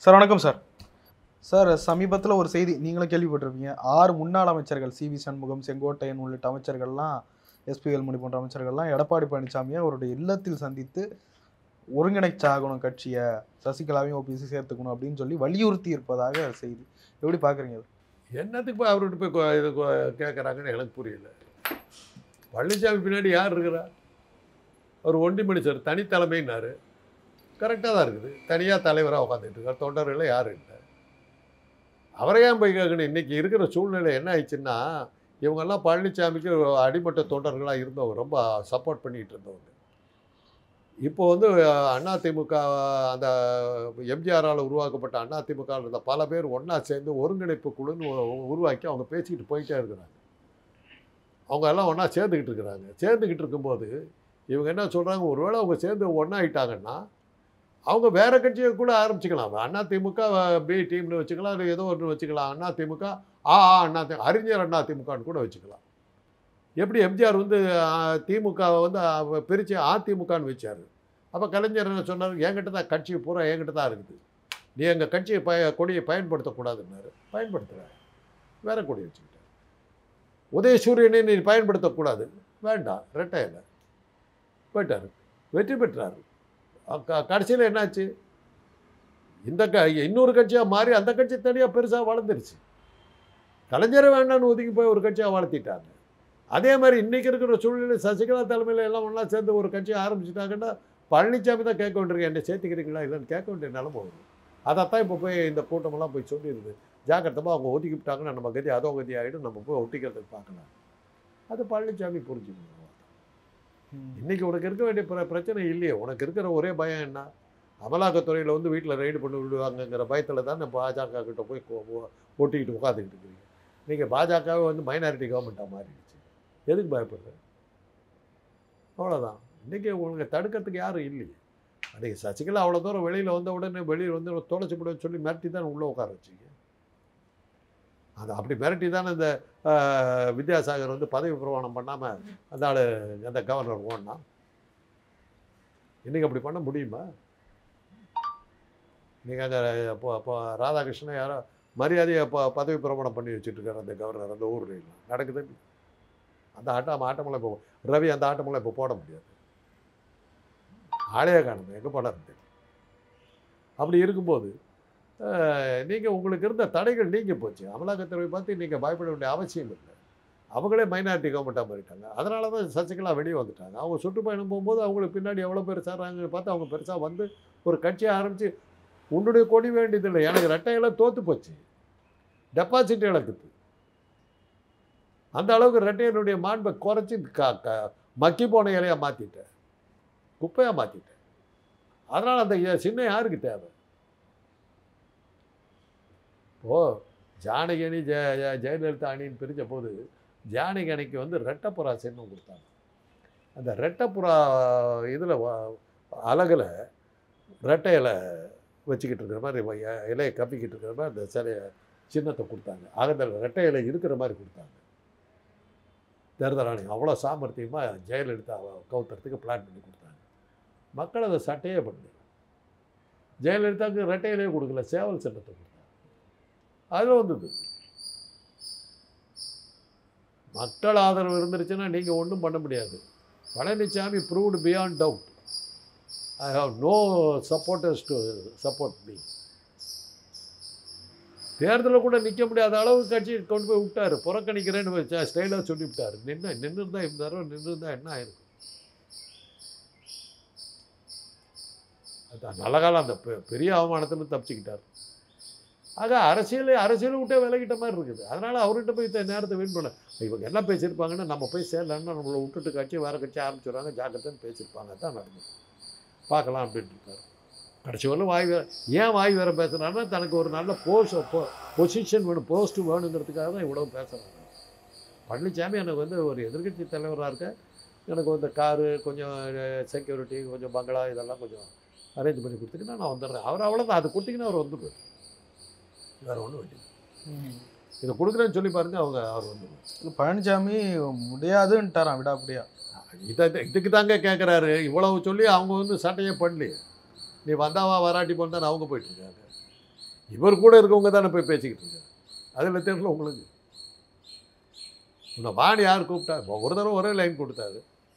Sir வணக்கம் sir sir சமீபத்தில் ஒரு செய்தி நீங்களும் கேள்விப்பட்டிருப்பீங்க ஆறு முன்னாள் அமைச்சர்கள் சி வி சண்முகம் செங்கோட்டையன் உள்ளிட்ட அமைச்சர்கள்லாம் எஸ்பி வேல்மணி போன்ற அமைச்சர்கள்லாம் எடப்பாடி பழனிசாமியை அவருடைய இல்லத்தில் சந்தித்து ஒருங்கிணைச்சாகணும் கட்சியை சசிகலாவையும் ஓபிசி சேர்த்துக்கணும் அப்படின்னு சொல்லி வலியுறுத்தி இருப்பதாக செய்தி எப்படி பார்க்குறீங்க அது என்னத்துக்கு போய் அவர்கிட்ட போய் கொ- இது கொ- கேட்குறாங்கன்னு எனக்கு புரியல பழனிசாமி பின்னாடி யார் இருக்கிறா அவர் ஒண்டி மனுஷர் தனித்தலைமைன்னாரு கரெக்டாக தான் இருக்குது தனியாக தலைவராக உட்காந்துட்டு இருக்கார் தொண்டர்கள் யாரும் இல்லை அவரை ஏன் போய் கேட்கணும் இன்றைக்கி இருக்கிற சூழ்நிலை என்ன ஆயிடுச்சுன்னா இவங்கெல்லாம் பழனிசாமிக்கு அடிமட்ட தொண்டர்களாக இருந்தவங்க ரொம்ப சப்போர்ட் பண்ணிகிட்டு இருந்தவங்க இப்போ வந்து அதிமுக அந்த எம்ஜிஆரால் உருவாக்கப்பட்ட அதிமுக இருந்த பல பேர் ஒன்றா சேர்ந்து ஒருங்கிணைப்பு குழுன்னு உ- உருவாக்கி அவங்க பேசிக்கிட்டு போயிட்டே இருக்கிறாங்க அவங்க எல்லாம் ஒன்றா சேர்ந்துக்கிட்டு இருக்கிறாங்க சேர்ந்துக்கிட்டு இருக்கும்போது இவங்க என்ன சொல்கிறாங்க ஒருவேளை அவங்க சேர்ந்து ஒன்றாயிட்டாங்கன்னா அவங்க வேற கட்சியை கூட ஆரம்பிச்சுக்கலாம் அண்ணா திமுக பி டீம்னு வச்சுக்கலாம் இல்லை ஏதோ ஒன்று வச்சுக்கலாம் அண்ணா திமுக ஆ ஆ அண்ணா தி அறிஞர் அண்ணா திமுகன்னு கூட வச்சுக்கலாம் எப்படி எம்ஜிஆர் வந்து திமுகவை வந்து பிரித்து அதிமுகன்னு வச்சார் அப்போ கலைஞர் என்ன சொன்னார் என்கிட்ட தான் கட்சி பூரா என்கிட்ட தான் இருக்குது நீ எங்கள் கட்சியை பய கொடியை பயன்படுத்தக்கூடாதுன்னாரு பயன்படுத்துகிறார் வேற கொடி வச்சுக்கிட்டார் உதயசூரியனை நீ பயன்படுத்தக்கூடாது வேண்டாம் ரெட்டையில் போயிட்டார் வெற்றி பெற்றார் கடைசியில் என்னாச்சு இந்த க இன்னொரு கட்சியாக மாறி அந்த கட்சி தனியாக பெருசாக வளர்ந்துருச்சு கலைஞரை வேண்டாம்னு ஒதுங்கி போய் ஒரு கட்சியாக வளர்த்திட்டாங்க அதே மாதிரி இன்றைக்கி இருக்கிற சூழ்நிலை சசிகலா தலைமையில் எல்லாம் ஒன்றா சேர்ந்து ஒரு கட்சியை ஆரம்பிச்சிட்டாங்கன்னா பழனிசாமி தான் கேட்க வேண்டியிருக்கு என்னை சேர்த்துக்கிறீங்களா இல்லைன்னு கேட்க வேண்டிய நிலம வரும் அதைத்தான் இப்போ போய் இந்த கூட்டமெல்லாம் போய் சொல்லிடுது ஜாக்கிரதமாக அவங்க ஒதுக்கிவிட்டாங்கன்னா நம்ம கதி அதோ கதி ஆகிடும் நம்ம போய் ஒட்டிக்கிறதுக்கு பார்க்கலாம் அது பழனிசாமி புரிஞ்சுக்கணும் இன்னைக்கு உனக்கு இருக்க வேண்டிய பிர பிரச்சனை இல்லையே உனக்கு இருக்கிற ஒரே பயம் என்ன அமலாக்கத்துறையில் வந்து வீட்டில் ரைடு பண்ணி விடுவாங்கங்கிற பயத்தில் தான் பாஜக கிட்ட போய் கொ- ஒ- ஒட்டிக்கிட்டு உட்காந்துக்கிட்டு இருக்கிறீங்க நீங்கள் பாஜகவே வந்து மைனாரிட்டி கவர்மெண்ட்டாக மாறிடுச்சு எதுக்கு பயப்படுற அவ்வளோதான் இன்றைக்கி உங்களுக்கு தடுக்கிறதுக்கு யாரும் இல்லையே அன்றைக்கி சசிகலா அவ்வளோ தூரம் வெளியில் வந்த உடனே வெளியில் வந்து தொலைச்சி போடுன்னு சொல்லி மிரட்டி தான் உள்ளே உட்கார வச்சிங்க அது அப்படி மிரட்டி தானே இந்த ஆஹ், வித்யாசாகர் வந்து பதவி பிரமாணம் பண்ணாமல் அந்த ஆள் அந்த கவர்னர் ஓடனா இன்றைக்கி அப்படி பண்ண முடியுமா நீங்கள் அங்கே இப்போ இப்போ ராதாகிருஷ்ணன் யாரோ மரியாதையை ப பதவி பிரமாணம் பண்ணி வச்சுட்டு இருக்காரு அந்த கவர்னர் அந்த ஊரில் நடக்குது அந்த ஆட்டம் ஆட்டமெல்லாம் இப்போ ரவி அந்த ஆட்டமெல்லாம் இப்போ போட முடியாது ஆளையே காணுமே எங்கே போடாது அப்படி இருக்கும்போது நீங்கள் உங்களுக்கு இருந்த தடைகள் நீங்கி போச்சு அமலாக்கத்துறை பார்த்து நீங்கள் பயப்பட வேண்டிய அவசியம் இல்லை அவங்களே மைனாரிட்டி கவர்மெண்ட்டாக மாறிட்டாங்க அதனால தான் சசிகலா வெளியே வந்துட்டாங்க அவங்க சுற்றுப்பயணம் போகும்போது அவங்களுக்கு பின்னாடி எவ்வளோ பேர் சேர்றாங்கன்னு பார்த்து அவங்க பெருசாக வந்து ஒரு கட்சியை ஆரம்பித்து உன்னுடைய கொடி வேண்டியதில்லை எனக்கு ரெட்டையெல்லாம் தோற்று போச்சு டெபாசிட் இழக்குது அந்த அளவுக்கு ரெட்டையனுடைய மாண்பை குறைச்சி க க மக்கி போன இலையாக மாற்றிட்டேன் குப்பையாக மாற்றிட்டேன் அதனால் அந்த இ- சின்ன யாருக்கு தேவை ஓ ஜானகி அணி ஜெ ஜெ- ஜெயலலிதா அணின்னு பிரிஞ்ச போது ஜானகி அணிக்கு வந்து ரெட்டப்புறா சின்னம் கொடுத்தாங்க அந்த ரெட்டப்புறா இதில் அழகில் ரெட்டை இலை வச்சுக்கிட்டு இருக்கிற மாதிரி வ- இ- இலையை கப்பிக்கிட்டு இருக்கிற மாதிரி அந்த சிலைய சின்னத்தை கொடுத்தாங்க ஆக அந்த ரெட்டை இலை இருக்கிற மாதிரி கொடுத்தாங்க தேர்தல் ஆணையம் அவ்வளோ சாமர்த்தியமாக ஜெயலலிதா கவுத்துறதுக்கு பிளான் பண்ணி கொடுத்தாங்க மக்கள் அதை சட்டையே பண்ணல ஜெயலலிதாவுக்கு ரெட்டை இலையே கொடுக்கல சேவல் சின்னத்தை கொடுத்தாங்க அதில் வந்தது மக்கள் ஆதரவு இருந்துருச்சுன்னா நீங்கள் ஒன்றும் பண்ண முடியாது Palaniswami proved beyond doubt I have no supporters to support me தேர்தலில் கூட நிற்க முடியாத அளவுக்கு கட்சி கொண்டு போய் விட்டாரு புறக்கணிக்கிறேன்னு ஸ்டைலாக சொல்லி விட்டாரு நின்று நின்று இருந்தால் இந்த தடவை நின்று இருந்தால் என்ன ஆயிருக்கும் அது நல்ல காலம் அந்த பெ- பெரிய அவமானத்தில் தப்பிச்சுக்கிட்டார் ஆக அரசியல் அரசியலை விட்டே விலகிட்ட மாதிரி இருக்குது அதனால் அவர்கிட்ட போய் இந்த நேரத்தை வீண் பண்ண இவங்க என்ன பேசியிருப்பாங்கன்னா நம்ம போய் சேரலன்னா நம்மளை விட்டுட்டு கட்சி வேறு கட்சி ஆரம்பிச்சிடுறாங்க ஜாக்கிரதைன்னு பேசியிருப்பாங்க தான் நடந்தது பார்க்கலாம் அப்படின்ட்டு இருக்காரு கடைசி வரலும் வாய் வேற ஏன் வாய் வேற பேசுகிறாருன்னா தனக்கு ஒரு நல்ல போஸ்ட் பொசிஷன் வேணும் போஸ்ட் வேணுங்கிறதுக்காக தான் இவ்வளோ பேசுகிறாங்க பழனிசாமி எனக்கு வந்து ஒரு எதிர்க்கட்சி தலைவராக இருக்க எனக்கு வந்து காரு கொஞ்சம் செக்யூரிட்டி கொஞ்சம் பங்களா இதெல்லாம் கொஞ்சம் அரேஞ்ச் பண்ணி கொடுத்துக்கிட்டா நான் வந்துடுறேன் அவர் அவ்வளோதான் அது கொடுத்தீங்கன்னா அவர் வந்துடுவார் வேறு ஒன்றும் வேண்டியது இதை கொடுக்குறேன்னு சொல்லி பாருங்க அவங்க அவர் வந்துடுவார் பழனிசாமி முடியாதுன்ட்டாராம் விடாப்படியா இதை இதுக்கு தாங்க கேட்குறாரு இவ்வளவு சொல்லி அவங்க வந்து சட்டையே பண்ணலையே நீ வந்தாவா வராட்டி போன்னு அவங்க போயிட்டுருக்காங்க இவர் கூட இருக்கவங்க தானே போய் பேசிக்கிட்டு இருக்காங்க அதில் தெரியல உங்களுக்கு உன்னை வாணி யார் கூப்பிட்டா இப்போ ஒரு தடவை ஒரே லைன் கொடுத்தாரு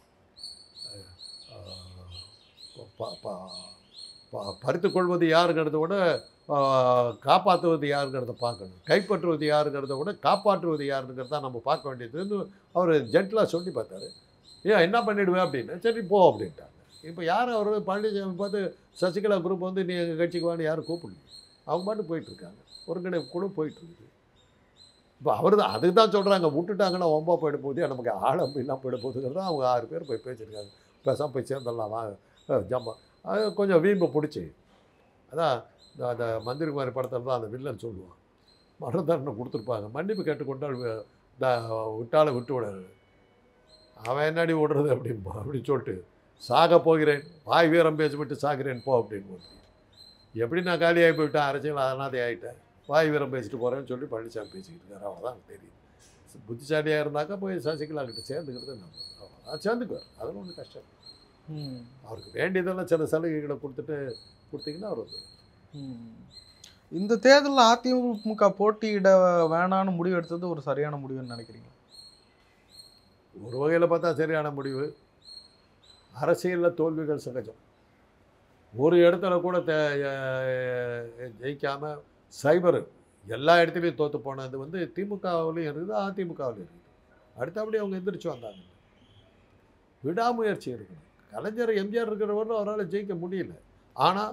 அஹ் ப- ப- ப- பறித்துக் கொள்வது யாருங்கிறத விட ஆஹ், காப்பாற்றுவது யாருங்கிறத பார்க்கணும் கைப்பற்றுவது யாருங்கிறத விட காப்பாற்றுவது யாருங்கிறத நம்ம பார்க்க வேண்டியதுன்னு அவர் ஜென்டலாக சொல்லி பார்த்தாரு ஏன் என்ன பண்ணிடுவேன் அப்படின்னு சரி போ அப்படின்ட்டாங்க இப்போ யார் அவர் பழனிசாமி பார்த்து சசிகலா குரூப் வந்து நீ எங்கள் கட்சிக்கு வான்னு யாரும் கூப்பிடல அவங்க பாட்டு போயிட்டுருக்காங்க ஒரு கடை குழு போயிட்டுருக்குது இப்போ அவர் தான் அதுக்கு தான் சொல்கிறாங்க விட்டுட்டாங்கன்னா ஒம்பா போயிட போகுது நமக்கு ஆழம் இல்லாமல் போயிட போகுதுங்கிறத அவங்க ஆறு பேர் போய் பேசியிருக்காங்க பேசாமல் போய் சேர்ந்துடலாம் வாங்க ஜம்பா அது கொஞ்சம் வீம்பை பிடிச்சி அதான் இந்த- அந்த மந்திரிகுமாரி படத்தில் தான் அந்த வில்லன் சொல்லுவான் மரண தண்டனை கொடுத்துருப்பாங்க மன்னிப்பு கேட்டுக்கொண்டால் வி- த- விட்டால விட்டு விடாது அவன் என்னடி விடுறது அப்படின்பா அப்படின்னு சொல்லிட்டு சாக போகிறேன் வாய் வீரம் பேசிவிட்டு சாகிறேன் போ அப்படின்னு எப்படி நான் காலியாகி போயிட்டேன் அரசியல் அனாதை ஆகிட்டேன் வாய் வீரம் பேசிட்டு போகிறேன்னு சொல்லி பழனிசாமி பேசிக்கிட்டு இருக்காரு அவ்வளோதான் தெரியும் புத்திசாலியாக இருந்தாக்கா போய் சசிகலா கிட்ட சேர்ந்துக்கிறது நம்ம அவ்வளோதான் சேர்ந்துக்குவார் அதில் ஒன்றும் கஷ்டம் ம். அவருக்கு வேண்டியதெல்லாம் சில சலுகைகளை கொடுத்துட்டு கொடுத்தீங்கன்னா அவர் வந்து ம். இந்த தேர்தலில் அதிமுக போட்டியிட வேணான்னு முடிவு எடுத்தது ஒரு சரியான முடிவுன்னு நினைக்கிறீங்க ஒரு வகையில் பார்த்தா சரியான முடிவு அரசியலில் தோல்விகள் சகஜம் ஒரு இடத்துல கூட தே ஜெயிக்காமல் சைபர் எல்லா இடத்துலையும் தோற்று போனது வந்து திமுகவிலையும் இருக்குது அதிமுகவிலையும் இருக்குது அடுத்தபடி அவங்க எந்திரிச்சு வந்தாங்க விடாமுயற்சி இருக்கணும் கலைஞர் எம்ஜிஆர் இருக்கிறவரையும் அவரால் ஜெயிக்க முடியல ஆனால்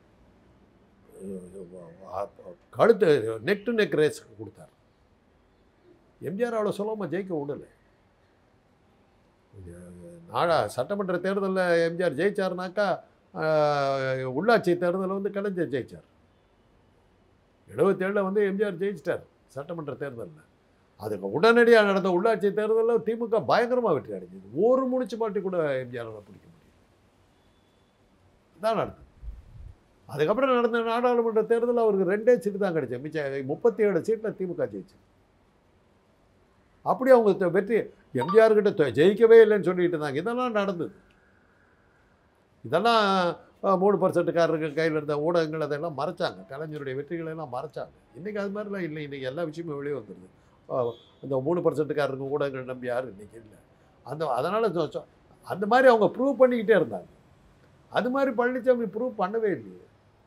கழுத்து நெக் டு நெக் ரேஸ் கொடுத்தார் எம்ஜிஆர் அவ்வளோ சுலபமாக ஜெயிக்க விடலை நாடா சட்டமன்ற தேர்தலில் எம்ஜிஆர் ஜெயிச்சாருனாக்கா ஆஹ், உள்ளாட்சி தேர்தலில் வந்து கலைஞர் ஜெயிச்சார் எழுபத்தேழில் வந்து எம்ஜிஆர் ஜெயிச்சிட்டார் சட்டமன்ற தேர்தலில் அதுக்கு உடனடியாக நடந்த உள்ளாட்சி தேர்தலில் திமுக பயங்கரமாக வெற்றி அடைஞ்சது ஒரு முனிசிபாலிட்டி கூட எம்ஜிஆரால் பிடிக்க முடியும் தான் நடந்தது அதுக்கப்புறம் நடந்த நாடாளுமன்ற தேர்தலில் அவருக்கு ரெண்டே சீட்டு தான் கிடைச்சது மிச்சம் முப்பத்தி ஏழு சீட்டில் திமுக ஜெயிச்சு அப்படி அவங்க த- வெற்றி எம்ஜிஆர் கிட்ட தொ- ஜெயிக்கவே இல்லைன்னு சொல்லிட்டு இருந்தாங்க இதெல்லாம் நடந்தது இதெல்லாம் அஹ், மூணு பர்சன்ட்டுக்காரருக்கு கையில் இருந்த ஊடகங்கள் அதெல்லாம் மறைச்சாங்க கலைஞருடைய வெற்றிகளை எல்லாம் மறைச்சாங்க இன்றைக்கி அது மாதிரிலாம் இல்லை இன்றைக்கி எல்லா விஷயமும் வெளியே வந்துடுது அஹ், இந்த மூணு பர்சன்ட்டுக்காரருக்கு ஊடகங்கள் நம்பி யாரும் இன்றைக்கி இல்லை அந்த அதனால் அந்த மாதிரி அவங்க ப்ரூவ் பண்ணிக்கிட்டே இருந்தாங்க அது மாதிரி பழனிசாமி ப்ரூவ் பண்ணவே இல்லையே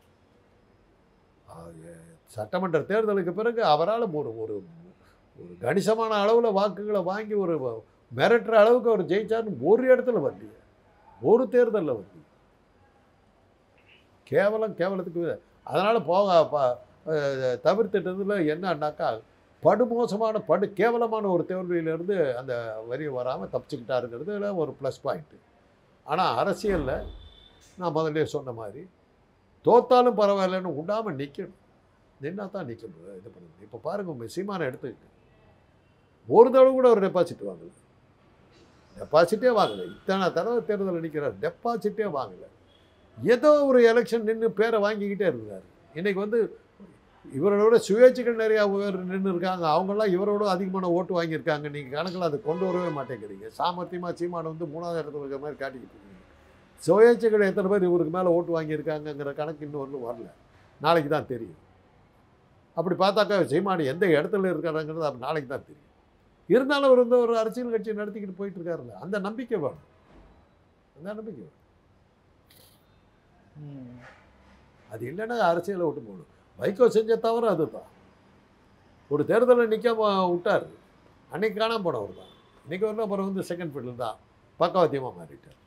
அஹ், சட்டமன்ற தேர்தலுக்கு பிறகு அவரால் ஒரு ஒரு ஒரு கணிசமான அளவில் வாக்குகளை வாங்கி ஒரு மிரட்டுற அளவுக்கு அவர் ஜெயிச்சார்னு ஒரு இடத்துல வரலையே ஒரு தேர்தலில் வந்து கேவலம் கேவலத்துக்கு அதனால் போக ப- அஹ் தவிர்த்துட்டதுல என்னன்னாக்கா படுமோசமான படு கேவலமான ஒரு தோல்வியிலேருந்து அந்த வரி வராமல் தப்பிச்சுக்கிட்டாருங்கிறதுல ஒரு ப்ளஸ் பாயிண்ட்டு ஆனால் அரசியலில் நான் முதல்ல சொன்ன மாதிரி தோத்தாலும் பரவாயில்லன்னு விடாமல் நிற்கணும் நின்னா தான் நிற்க முடியும் இது பண்ண முடியும் இப்போ பாருங்க உங்கள் சீமானை எடுத்துக்கிட்டு ஒரு தடவை கூட ஒரு டெபாசிட் வாங்கல டெபாசிட்டே வாங்கல இத்தனை தடவை தேர்தல் நிற்கிறார் டெபாசிட்டே வாங்கல ஏதோ ஒரு எலெக்ஷன் நின்று பேரை வாங்கிக்கிட்டே இருக்கிறார் இன்னைக்கு வந்து இவரோட சுயேட்சைகள் நிறையா பேர் நின்று இருக்காங்க அவங்கெல்லாம் இவரோட அதிகமான ஓட்டு வாங்கியிருக்காங்க நீங்கள் கணக்கில் அதை கொண்டு வரவே மாட்டேங்கிறீங்க சாமர்த்தியமாக சீமானை வந்து மூணாவது இடத்துல இருக்கிற மாதிரி காட்டிக்கிட்டு இருக்கீங்க சுயேட்சைகள் எத்தனை பேர் இவருக்கு மேலே ஓட்டு வாங்கியிருக்காங்கங்கிற கணக்கு இன்னும் வரலும் வரல நாளைக்கு தான் தெரியும் அப்படி பார்த்தாக்கா சீமான் எந்த இடத்துல இருக்காருங்கிறது அப்ப நாளைக்கு தான் தெரியும் இருந்தாலும் அவர் வந்து ஒரு அரசியல் கட்சி நடத்திக்கிட்டு போயிட்டு இருக்காருல்ல அந்த நம்பிக்கை வேணும் அந்த நம்பிக்கை வேணும் ம். அது இல்லைன்னா அரசியலை விட்டு போகணும் வைகோ செஞ்ச தவறு அதுதான் ஒரு தேர்தலில் நிற்காம விட்டார் அன்னைக்கு காணாம போனவர் தான் இன்னைக்கு வரல அப்புறம் வந்து செகண்ட் ஃபீல்டு தான் பக்கவாத்தியமாக மாறிட்டார்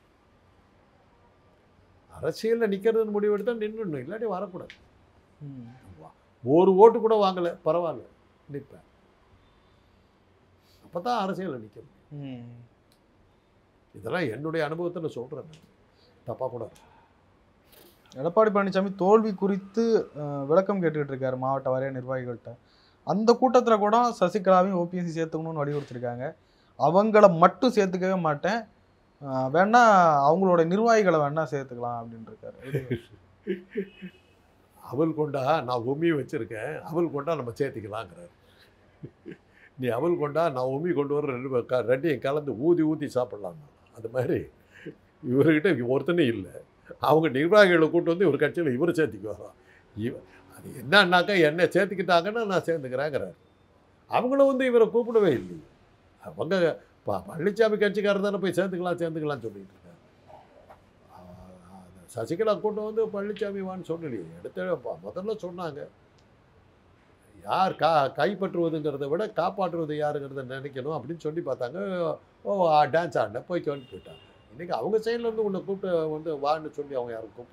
அரசியலில் நிற்கிறதுன்னு முடிவு எடுத்தால் நின்றுடணும் இல்லாட்டி வரக்கூடாது ம். ஒரு ஓட்டு கூட வாங்கலை பரவாயில்ல நிற்பேன் அப்போ தான் அரசியலில் நிற்க முடியும் ம். இதெல்லாம் என்னுடைய அனுபவத்தில் சொல்கிறேன் நான் தப்பாக கூட இருக்கு. எடப்பாடி பழனிசாமி தோல்வி குறித்து அஹ், விளக்கம் கேட்டுக்கிட்டு இருக்காரு மாவட்ட வாரிய நிர்வாகிகள்கிட்ட அந்த கூட்டத்தில் கூட சசிகலாவையும் ஓபிஎஸ்சி சேர்த்துக்கணும்னு வலியுறுத்திருக்காங்க அவங்கள மட்டும் சேர்த்துக்கவே மாட்டேன் அஹ், வேணா அவங்களோட நிர்வாகிகளை வேணா சேர்த்துக்கலாம் அப்படின்னு இருக்காரு இது- அவல் கொண்டா நான் உமி வச்சுருக்கேன் அவல் கொண்டா நம்ம சேர்த்திக்கலாங்கிறார் நீ அவல் கொண்டா நான் உமி கொண்டு வர ரெண்டு பேர் க- ரெண்டையும் கலந்து ஊதி ஊதி சாப்பிட்லாம் அது மாதிரி இவர்கிட்ட ஒருத்தனே இல்லை அவங்க நிர்வாகிகளை கூட்டு வந்து இவர் கட்சியில் இவர் சேர்த்திக்குவாராம் இவ அது என்னன்னாக்கா என்னை சேர்த்துக்கிட்டாங்கன்னா நான் சேர்ந்துக்கிறேங்கிறார் அவங்களும் வந்து இவரை கூப்பிடவே இல்லை அவங்க ப- பழனிசாமி கட்சிக்காரர் தானே போய் சேர்ந்துக்கலாம் சேர்ந்துக்கலாம்னு சொல்லிட்டு இருக்காரு ஆஹ் சசிகலா கூட்டம் வந்து பழனிசாமி வான்னு சொல்லலையே எடுத்த ப- முதல்ல சொன்னாங்க யார் கா கைப்பற்றுவதுங்கிறத விட காப்பாற்றுவது யாருங்கிறத நினைக்கணும் அப்படின்னு சொல்லி பார்த்தாங்க ஓ டான்ஸ் ஆடின போய்க்கோன்னு போயிட்டாங்க இன்னைக்கு அவங்க சைட்லேருந்து உன்னை கூப்பிட்டு வந்து வான்னு சொல்லி அவங்க யாரும் கூப்பிடல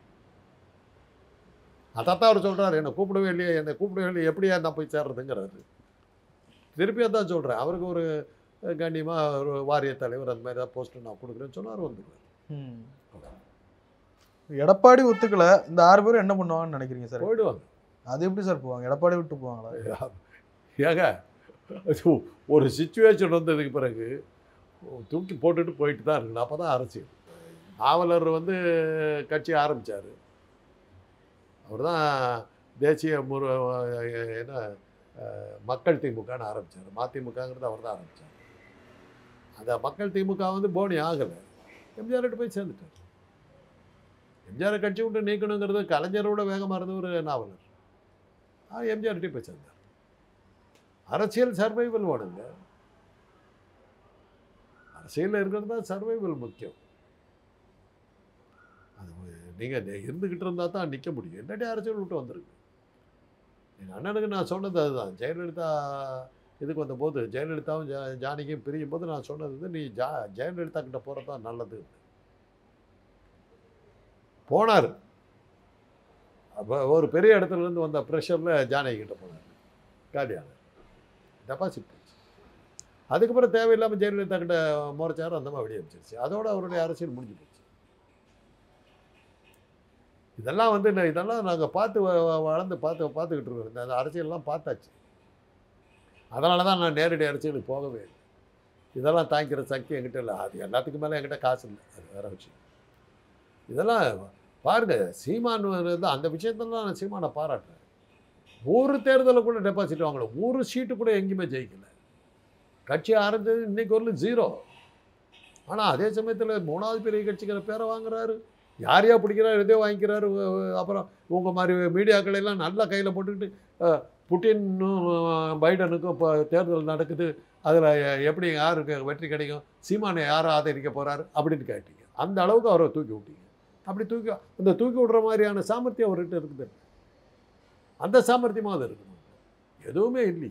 அதைத்தான் அவர் சொல்கிறாரு என்னை கூப்பிடவே இல்லையே என்னை கூப்பிடவே இல்லையே எப்படியா நான் போய் சேர்றதுங்கிறாரு திருப்பி அதான் சொல்கிறேன் அவருக்கு ஒரு கண்ணியமாக ஒரு வாரிய தலைவர் அந்த மாதிரி ஏதாவது போஸ்டர் நான் கொடுக்குறேன்னு சொன்னார் வந்துடுவார் ம். எடப்பாடி ஒத்துக்கல இந்த ஆறு பேரும் என்ன பண்ணுவாங்கன்னு நினைக்கிறீங்க சார் போயிடுவாங்க அது எப்படி சார் போவாங்க எடப்பாடி விட்டு போவாங்களா ஏங்க அது ஒரு சுச்சுவேஷன் வந்ததுக்கு பிறகு தூக்கி போட்டுட்டு போயிட்டு தான் இருக்கணும் அப்போ தான் அரசியல் நாவலர் வந்து கட்சி ஆரம்பித்தார் அவர் தான் தேசிய முரு என்ன அஹ், மக்கள் திமுகன்னு ஆரம்பித்தார் மதிமுகங்கிறது அவர் தான் ஆரம்பித்தார் அந்த மக்கள் திமுக வந்து போனி ஆகலை எம்ஜிஆர்கிட்ட போய் சேர்ந்துட்டார் எம்ஜிஆர் கட்சி விட்டு நீக்கணுங்கிறது கலைஞரோட வேகமாக இருந்த ஒரு நாவலர் ஆ எம்ஜிஆர்கிட்டே போய் சேர்ந்தார் அரசியல் சர்வைவல் வேணுங்க அரசியலில் இருக்கிறது தான் சர்வைவல் முக்கியம் அது நீங்கள் இருந்துக்கிட்டு இருந்தால் தான் நிற்க முடியும் என்னடி அரசியல் விட்டு வந்துருக்கு எங்கள் அண்ணனுக்கு நான் சொன்னது அதுதான் ஜெயலலிதா இதுக்கு வந்தபோது ஜெயலலிதாவும் ஜா ஜானகியும் பிரியும் போது நான் சொன்னது வந்து நீ ஜா ஜெயலலிதா கிட்ட போகிறது தான் நல்லது போனார் அப்போ ஒரு பெரிய இடத்துல இருந்து வந்த ப்ரெஷரில் ஜானகி கிட்ட போனார் காலியான டெபாசிட் போச்சு அதுக்கப்புறம் தேவையில்லாமல் ஜெயலலிதா கிட்ட முறைச்சாரு அந்த மாதிரி வெளியே அமைச்சிருச்சு அதோட அவருடைய அரசியல் முடிஞ்சு போச்சு இதெல்லாம் வந்து நான் இதெல்லாம் நாங்கள் பார்த்து வ- வ- வளர்ந்து பார்த்து பார்த்துக்கிட்டு இருக்கோம் இந்த அந்த அரசியல்லாம் பார்த்தாச்சு அதனால தான் நான் நேரடி அரசியலுக்கு போகவே இல்லை இதெல்லாம் தாங்கிக்கிற சக்தி என்கிட்ட இல்லை அது எல்லாத்துக்கும் மேலே என்கிட்ட காசு இல்லை அது வேற விஷயம் இதெல்லாம் பாருங்க சீமான் வந்து அந்த விஷயத்தெல்லாம் நான் சீமானை பாராட்டுறேன் ஒரு தேர்தலில் கூட டெபாசிட் வாங்கல ஒரு சீட்டு கூட எங்கேயுமே ஜெயிக்கல கட்சி ஆரம்பிச்சது இன்னைக்கு வரலும் ஜீரோ ஆனால் அதே சமயத்தில் மூணாவது பெரிய கட்சிக்கிற பேரை வாங்குறாரு யார் யார் பிடிக்கிறாரு எதையோ வாங்கிக்கிறாரு உ- உ- அப்புறம் உங்கள் மாதிரி மீடியாக்கள் எல்லாம் நல்லா கையில் போட்டுக்கிட்டு அஹ், புட்டினும் அஹ், பைடனுக்கும் இப்போ தேர்தல் நடக்குது அதில் எப்படி யாருக்கு வெற்றி கிடைக்கும் சீமானை யார் ஆதரிக்க போகிறாரு அப்படின்னு கேட்டீங்க அந்த அளவுக்கு அவரை தூக்கி விட்டீங்க அப்படி தூக்கி அந்த தூக்கி விடுற மாதிரியான சாமர்த்தியம் அவர்கிட்ட இருக்குது அந்த சாமர்த்தியமாக அது இருக்கணும் எதுவுமே இல்லை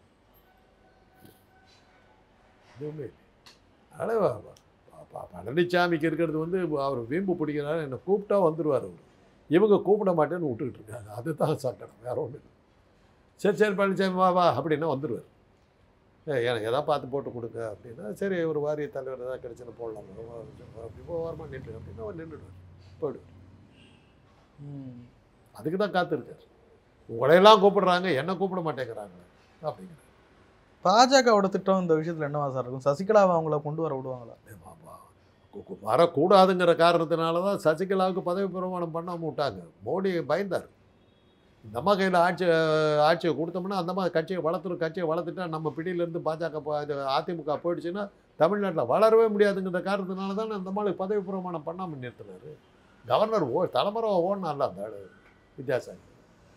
எதுவுமே இல்லை அதனால் பழனிசாமிக்கு இருக்கிறது வந்து அவர் வீம்பு பிடிக்கிறாரு என்னை கூப்பிட்டா வந்துடுவார் அவர் இவங்க கூப்பிட மாட்டேன்னு விட்டுக்கிட்டு இருக்காங்க அதுதான் சங்கடம் வேற ஒன்றும் இல்லை சரி சரி பழனிசாமி வா வா அப்படின்னா வந்துடுவார் ஏ எனக்கு எதாவது பார்த்து போட்டு கொடுங்க அப்படின்னா சரி ஒரு வாரிய தலைவர் ஏதாவது கிடைச்சுன்னு போடலாம் அப்படி ஓரமாக நின்று அப்படின்னா அவர் நின்றுடுவார் போயிடுவார் ம். அதுக்கு தான் காத்திருக்காரு உங்களையெல்லாம் கூப்பிடுறாங்க என்ன கூப்பிட மாட்டேங்கிறாங்க அப்படிங்கிற பாஜகவோட திட்டம் இந்த விஷயத்துல என்னவா சார் இருக்கும் சசிகலாவை அவங்கள கொண்டு வர விடுவாங்களா கு- கு- வரக்கூடாதுங்கிற காரணத்தினால தான் சசிகலாவுக்கு பதவி பிரமாணம் பண்ணாமல் விட்டாங்க மோடி பயந்தார் இந்த அம்மா கையில் ஆட்சி ஆட்சியை கொடுத்தோம்னா அந்த மாதிரி கட்சியை வளர்த்துரும் கட்சியை வளர்த்துட்டா நம்ம பிடியிலேருந்து பாஜக போ- இது அதிமுக போயிடுச்சுன்னா தமிழ்நாட்டில் வளரவே முடியாதுங்கிற காரணத்தினால தான் அந்த மாதிரி பதவி பிரமாணம் பண்ணாமல் நிறுத்தினார் கவர்னர் ஓ தலைமுறை ஓடினார்ல அந்த ஆளு வித்யாசாகர்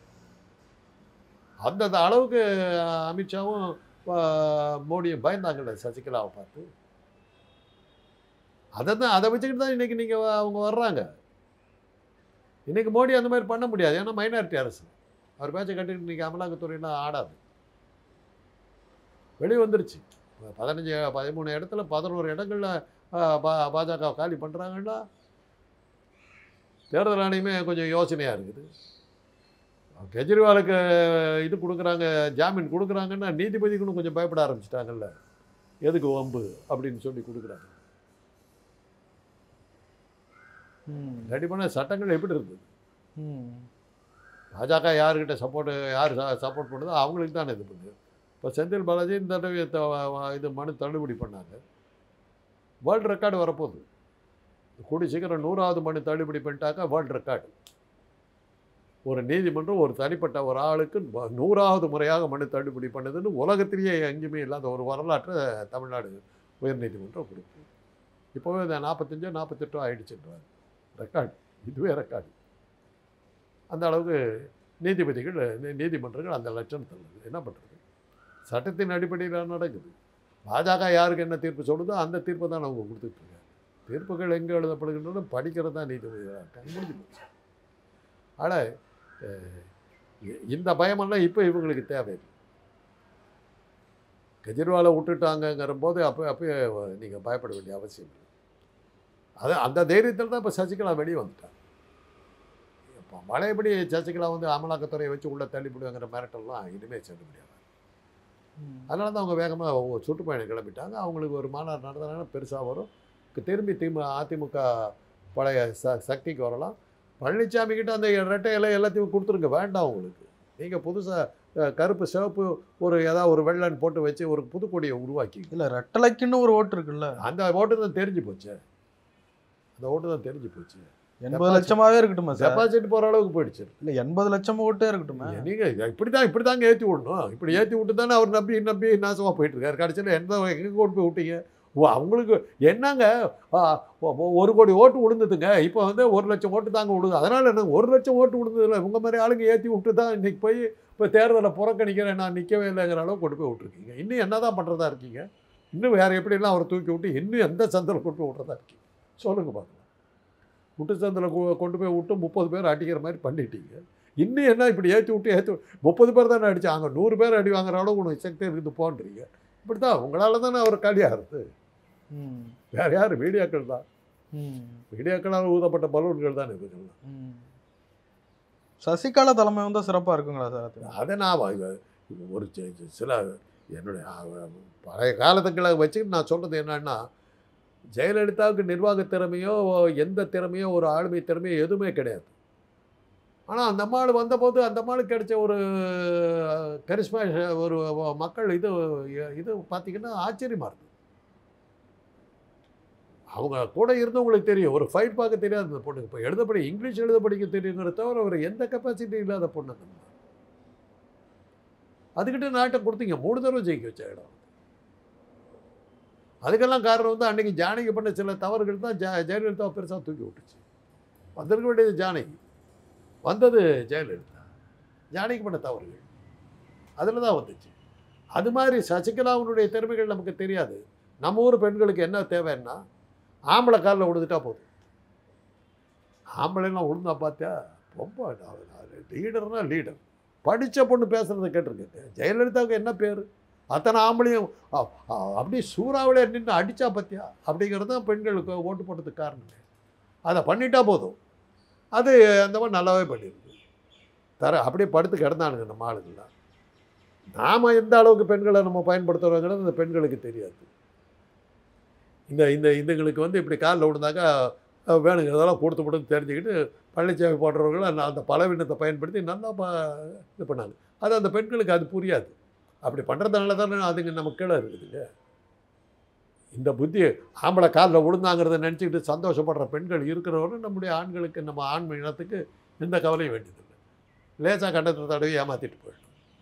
அந்த அந்த அளவுக்கு அமித்ஷாவும் ஆஹ், மோடியும் பயந்தாங்கல்ல சசிகலாவை பார்த்து அதை தான் அதை வச்சுக்கிட்டு தான் இன்றைக்கி நீங்கள் அவங்க வர்றாங்க இன்றைக்கி மோடி அந்த மாதிரி பண்ண முடியாது ஏன்னா மைனாரிட்டி அரசு அவர் பேச்சை கட்டிட்டு இன்றைக்கி அமலாக்கத்துறையெல்லாம் ஆடாது வெளியே வந்துருச்சு பதினஞ்சு பதிமூணு இடத்துல பதினோரு இடங்களில் பா பாஜக காலி பண்ணுறாங்கன்னா தேர்தல் ஆணையமே கொஞ்சம் யோசனையாக இருக்குது கெஜ்ரிவாலுக்கு இது கொடுக்குறாங்க ஜாமீன் கொடுக்குறாங்கன்னா நீதிபதிக்குன்னு கொஞ்சம் பயப்பட ஆரம்பிச்சிட்டாங்கல்ல எதுக்கு வம்பு அப்படின்னு சொல்லி கொடுக்குறாங்க ம். ரெடி பண்ண சட்டங்கள் எப்படி இருக்குது ம். பாஜக யாருக்கிட்ட சப்போர்ட் யார் சப்போர்ட் பண்ணுதோ அவங்களுக்கு தானே இது பண்ணுது இப்போ செந்தில் பாலாஜி இந்த தடவை த- வ- இது மனு தள்ளுபடி பண்ணாங்க வேர்ல்டு ரெக்கார்டு வரப்போகுது கூடி சீக்கிரம் நூறாவது மனு தள்ளுபடி பண்ணிட்டாக்கா வேர்ல்டு ரெக்கார்டு ஒரு நீதிமன்றம் ஒரு தனிப்பட்ட ஒரு ஆளுக்கு வ- நூறாவது முறையாக மனு தள்ளுபடி பண்ணுதுன்னு உலகத்திலேயே எங்கேயுமே இல்லாத ஒரு வரலாற்றை தமிழ்நாடு உயர்நீதிமன்றம் கொடுக்கும் இப்போவே இந்த நாற்பத்தஞ்சோ நாற்பத்தெட்டோ ஆயிடுச்சுன்றாங்க ரெக்கார்டு இதுவே ரெக்கார்டு அந்த அளவுக்கு நீதிபதிகள் நீ- நீதிமன்றங்கள் அந்த லட்சணத்தில் இருக்குது என்ன பண்ணுறது சட்டத்தின் அடிப்படையில் நடக்குது பாஜக யாருக்கு என்ன தீர்ப்பு சொல்லுதோ அந்த தீர்ப்பை தான் அவங்க கொடுத்துட்ருக்காங்க தீர்ப்புகள் எங்கே எழுதப்படுகின்றன படிக்கிறது தான் நீதிபதிகளாக இருக்காங்க முடிஞ்சு போச்சு ஆனால் இந்த பயமெல்லாம் இப்போ இவங்களுக்கு தேவையில்லை கெஜ்ரிவாலை விட்டுட்டாங்கங்கிற போது அப்போ அப்போ நீங்கள் பயப்பட வேண்டிய அவசியம் இல்லை அது அந்த தைரியத்தில் தான் இப்போ சசிகலா வெளியே வந்துட்டாங்க இப்போ பழையபடி சசிகலா வந்து அமலாக்கத்துறையை வச்சு உள்ளே தள்ளிவிடுவாங்கிற மிரட்டல்லாம் இனிமேல் செல்ல முடியாது அதனால தான் அவங்க வேகமாக சுற்றுப்பயணம் கிளம்பிட்டாங்க அவங்களுக்கு ஒரு மாநாடு நடந்தனால பெருசாக வரும் கு- திரும்பி திமு அதிமுக பழைய ச சக்திக்கு வரலாம் பழனிசாமி கிட்ட அந்த ரெட்டை இலை எல்லாத்தையும் கொடுத்துருங்க வேண்டாம் உங்களுக்கு நீங்கள் புதுசாக கருப்பு சிவப்பு ஒரு ஏதாவது ஒரு வெள்ளன் போட்டு வச்சு ஒரு புதுக்கொடியை உருவாக்கி இல்ல ரெட்டலைக்குன்னு ஒரு ஓட்டு இருக்குல்ல அந்த ஓட்டு தான் தெரிஞ்சு போச்சு அந்த ஓட்டு தான் தெரிஞ்சு போச்சு எண்பது Deposit. லட்சமாவே இருக்கட்டுமா சார் டெபாசிட் போகிற அளவுக்கு போயிடுச்சு இல்ல எண்பது லட்சம் ஓட்டே இருக்கட்டுமா நீங்க இப்படி தான் இப்படி தாங்க ஏற்றி விடணும் இப்படி ஏற்றி விட்டு தானே அவர் நம்பி நம்பி நாசமாக போயிட்டு இருக்காரு கடைசியில் எந்த எங்கே கொண்டு போய் விட்டீங்க ஓ அவங்களுக்கு என்னங்க ஆ, ஒ- ஒ- ஒரு கோடி ஓட்டு விழுந்ததுங்க இப்போ வந்து ஒரு லட்சம் ஓட்டு தாங்க விழுது அதனால் என்ன ஒரு லட்சம் ஓட்டு விழுந்ததில்ல உங்கள் மாதிரி ஆளுங்க ஏற்றி விட்டு தான் இன்னைக்கு போய் இப்போ தேர்தலில் புறக்கணிக்கிறேன் நான் நிற்கவே இல்லைங்கிற அளவுக்கு கொண்டு போய் விட்ருக்கீங்க இன்னும் என்ன தான் பண்ணுறதா இருக்கீங்க இன்னும் வேறு எப்படிலாம் அவரை தூக்கி விட்டு இன்னும் எந்த சந்தில் கொண்டு போய் விட்றதா இருக்கீங்க சொல்லுங்க பார்க்கலாம் விட்டு சந்தில் கொண்டு போய் விட்டு முப்பது பேர் அடிக்கிற மாதிரி பண்ணிட்டீங்க இன்னும் என்ன இப்படி ஏற்றி விட்டு ஏற்றி முப்பது பேர் தானே அடிச்சாங்க நூறு பேர் அடி வாங்குற அளவுக்கு உனக்கு சக்தி இருக்குது போன்றீங்க இப்படி தான் உங்களால் தானே அவர் காலியாகிறது ம், வேறு யார் மீடியாக்கள் தான் ம், மீடியாக்களால் ஊதப்பட்ட பலூன்கள் தான் இருக்குதுங்க ம். சசிகலா தலைமை வந்து சிறப்பா இருக்குங்களா சார் அது? அதை நான் வ- வ- ஒரு சி- சி- சில என்னுடைய அ- பழைய காலத்துக்களை வச்சுக்கிட்டு நான் சொல்கிறது என்னன்னா ஜெயலலிதாவுக்கு நிர்வாக திறமையோ எந்த திறமையோ ஒரு ஆளுமை திறமையோ எதுவுமே கிடையாது ஆனால் அந்த அம்மாள் வந்தபோது அந்த அம்மாளுக்கு கிடைச்ச ஒரு கரிஸ்மா ஒரு மக்கள் இது இது பார்த்தீங்கன்னா ஆச்சரியமாக இருக்குது அவங்க கூட இருந்தவங்களுக்கு தெரியும் ஒரு ஃபைட் பார்க்க தெரியாது அந்த பொண்ணுக்கு இப்போ எழுதப்படி இங்கிலீஷ் எழுத படிக்க தெரியுங்கிறத தவிர ஒரு எந்த கெப்பாசிட்டி இல்லாத பொண்ணு அந்த அம்மா. அதுக்கிட்ட நாட்டை கொடுத்தீங்க மூணு தடவை ஜெயிக்க வச்ச இடம் அதுக்கெல்லாம் காரணம் வந்து அன்னைக்கு ஜானகி பண்ண சில தவறுகள் தான் ஜெ ஜெயலலிதா பெருசாக தூக்கி விட்டுச்சு வந்திருக்க வேண்டியது ஜானகி வந்தது ஜெயலலிதா ஜானகி பண்ண தவறுகள் அதில் தான் வந்துச்சு அது மாதிரி சசிகலாவுடைய திறமைகள் நமக்கு தெரியாது நம்ம ஊர் பெண்களுக்கு என்ன தேவைன்னா ஆம்பளை காலில் விழுந்துட்டா போதும் ஆம்பளைலாம் விழுந்தா பார்த்தியா ரொம்ப லீடர்னா லீடர் படித்த பொண்ணு பேசுகிறத கேட்டிருக்கேன் ஜெயலலிதாவுக்கு என்ன பேர் அத்தனை ஆம்பளையும் அ- அ- அப்படியே சூறாவிலே நின்று அடித்தா பார்த்தியா அப்படிங்கிறது தான் பெண்களுக்கு ஓட்டு போட்டதுக்கு காரணம் அதை பண்ணிட்டா போதும் அது அந்த மாதிரி நல்லாவே பண்ணியிருக்கு தர அப்படியே படுத்து கிடந்தானுங்க நம்ம ஆளுங்கள்லாம் நாம் எந்த அளவுக்கு பெண்களை நம்ம பயன்படுத்துகிறோங்கிறது அந்த பெண்களுக்கு தெரியாது இந்த இந்த இதுங்களுக்கு வந்து இப்படி காலில் விழுந்தாக்கா அஹ், வேணுங்கிறதெல்லாம் கொடுத்து கொடுத்து தெரிஞ்சுக்கிட்டு பழனிசாமி போடுறவர்கள் அந்த அந்த பலவீனத்தை பயன்படுத்தி நல்லா ப இது பண்ணாங்க அது அந்த பெண்களுக்கு அது புரியாது அப்படி பண்ணுறதுனால தானே அதுங்க நம்ம கீழே இருக்குதுங்க இந்த புத்தி ஆம்பளை காலில் விழுந்தாங்கிறத நினச்சிக்கிட்டு சந்தோஷப்படுற பெண்கள் இருக்கிறவரை நம்முடைய ஆண்களுக்கு நம்ம ஆண் இனத்துக்கு எந்த கவலையும் வேண்டியதில்லை லேசாக கண்டத்தை தடவி ஏமாற்றிட்டு போயிடும்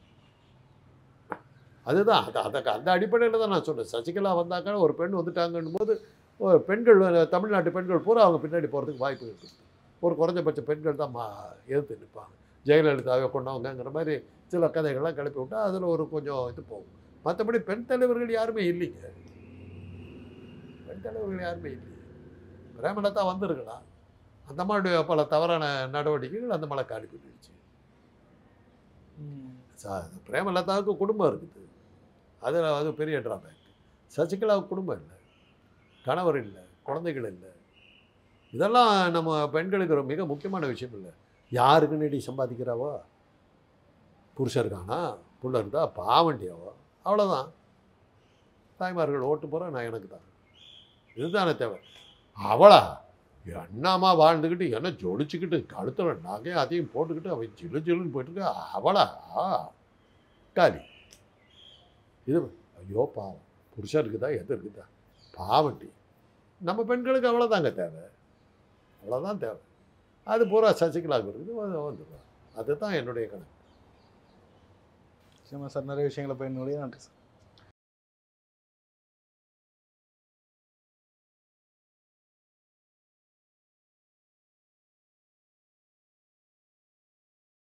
அதுதான் அது அதுக்கு அந்த அடிப்படையில் தான் நான் சொன்னேன் சசிகலா வந்தாக்கா ஒரு பெண் வந்துட்டாங்கன்னும் போது ஒரு பெண்கள் அஹ், தமிழ்நாட்டு பெண்கள் பூரா அவங்க பின்னாடி போகிறதுக்கு வாய்ப்பு இருக்குது ஒரு குறைஞ்சபட்ச பெண்கள் தான் மா எதிர்த்து நிற்பாங்க ஜெயலலிதாவை கொண்டவங்கங்கிற மாதிரி சில கதைகள்லாம் கிளப்பி விட்டா அதில் ஒரு கொஞ்சம் இது போகும் மற்றபடி பெண் தலைவர்கள் யாருமே இல்லைங்க பெண் தலைவர்கள் யாருமே இல்லை பிரேமலதா வந்திருக்கலாம் அந்த மாதிரி பல தவறான நடவடிக்கைகள் அந்த மலை காலி பண்ணிடுச்சு ம். சா- பிரேமலதாவுக்கு குடும்பம் இருக்குது அதில் அது பெரிய ட்ராபேக் சசிகலாவுக்கு குடும்பம் இல்லை கணவர் இல்லை குழந்தைகள் இல்லை இதெல்லாம் நம்ம பெண்களுக்கு ஒரு மிக முக்கியமான விஷயம் இல்லை யாருக்கு நீடி சம்பாதிக்கிறாவோ புருஷன் இருக்கானா புள்ள இருந்தா பாவண்டியாவோ அவ்வளோதான் தாய்மார்கள் ஓட்டு போகிற நான் எனக்கு தான் இதுதானே தேவை அவளா என்னம்மா வாழ்ந்துக்கிட்டு என்ன ஜொலிச்சுக்கிட்டு கழுத்தில் நகையும் அதையும் போட்டுக்கிட்டு அவன் ஜிலு ஜிலுன்னு போயிட்டு இருக்கா அவளா ஆ காலி இது ஐயோ பாவம் புருஷன் இருக்குதா எது இருக்குதா பாவண்டி நம்ம பெண்களுக்கு அவ்வளோதாங்க தேவை அவ்வளோதான் தேவை அது பூரா சசிகலாவுக்கு இருக்குது வந்து- வந்துடும் அதுதான் என்னுடைய கணக்கு நிச்சயமா சார் நிறைய விஷயங்களை பயனுடைய நன்றி சார்